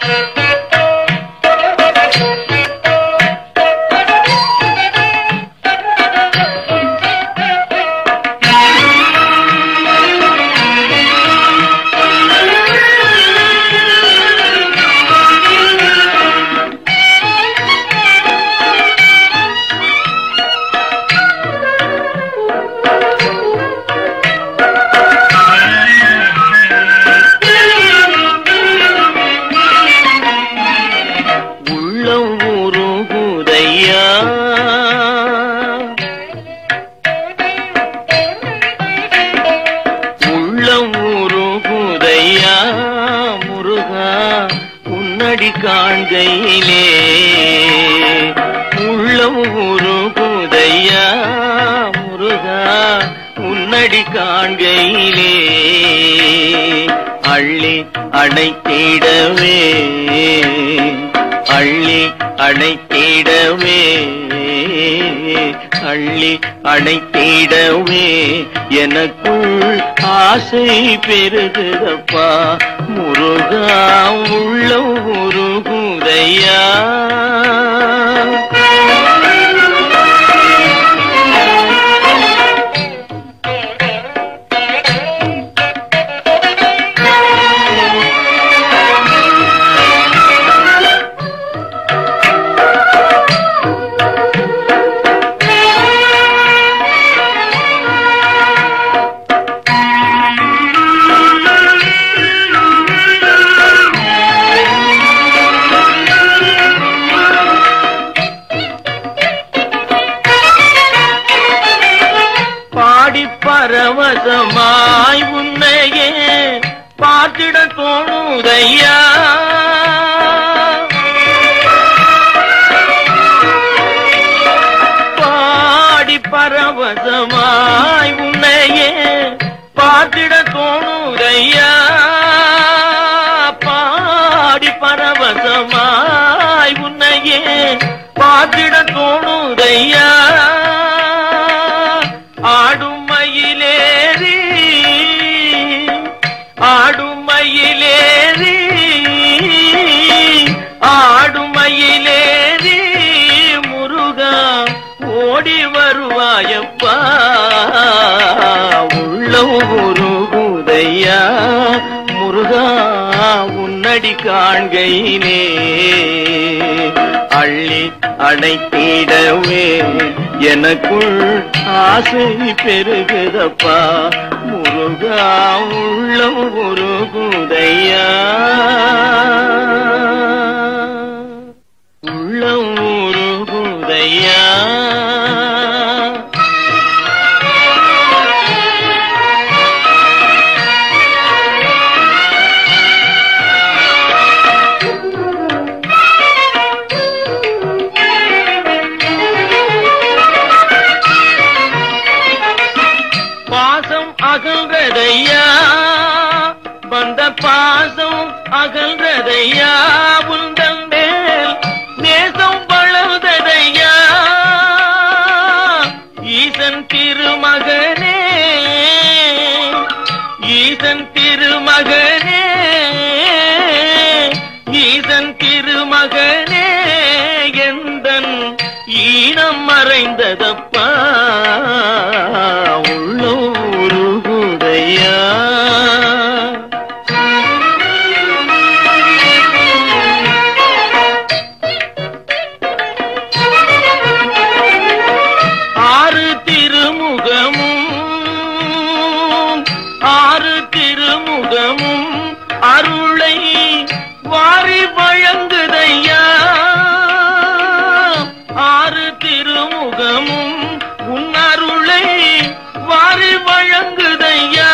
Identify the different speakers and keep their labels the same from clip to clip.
Speaker 1: உள்ளம் உருகுதையா உள்ளம் உருகுதையா முருகா உன்னடி காண்கையிலே உள்ளம் உருகுதையா முருகா உன்னடி காண்கையிலே அள்ளி அணைத்திடவே அள்ளி அணைத்திடவே அள்ளி அணைத்திடவே எனக்குள் ஆசை பெருகுதப்பா முருகா உள்ள உருகுதையா பாடி பரவசமாய் உன்னையே பார்த்திட தோணுதையா பாடி பரவசமாய் உன்னையே பார்த்திட தோணுதையா பாடி பரவசமாய் உன்னையே பார்த்திட தோணுதையா ஆடும் மயிலேறி ஆடும் மயிலேறி ஆடும் மயிலேறி முருகா ஓடி வருவாயப்பா உள்ளம் உருகுதையா முருகா உன்னடி காண்கையிலே அள்ளி அணைத்திடவே எனக்குள் ஆசை பெருகுதப்பா முருகா உள்ளம் உருகுதையா உள்ளம் உருகுதையா பாசம் அகன்றதையா வந்த பாசம் அகன்றதையா உந்தன் மேல் நேசம் வளர்ந்ததையா ஈசன் திருமகனே ஈசன் திருமகனே ஈசன் திருமகனே எந்தன் ஈனம் மறைந்ததப்பா உள்ளூருகுதையா ஆறு திருமுகமும் ஆறு திருமுகமும் அருளை வாரி வழங்குதையா ஆறு திருமுகமும் உன் அருளை வாரி வழங்குதையா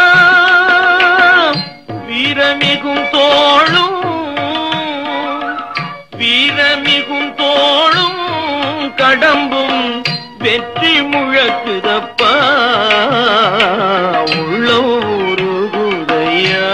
Speaker 1: வீரமிகும் தோளும் வீரமிகும் தோளும் கடம்பும் வெற்றி முழக்குதப்பா உள்ள உருகுதையா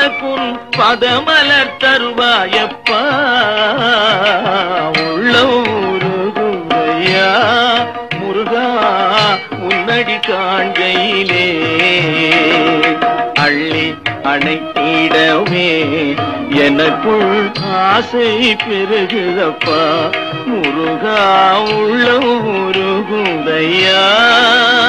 Speaker 1: எனக்குன் பதமலர் தருவாயப்பா உள்ளம் உருகுதையா முருகா உன்னடி காண்கையிலே அள்ளி அணைத்திடவே எனக்குள் ஆசை பெருகுதப்பா முருகா உள்ளம் உருகுதையா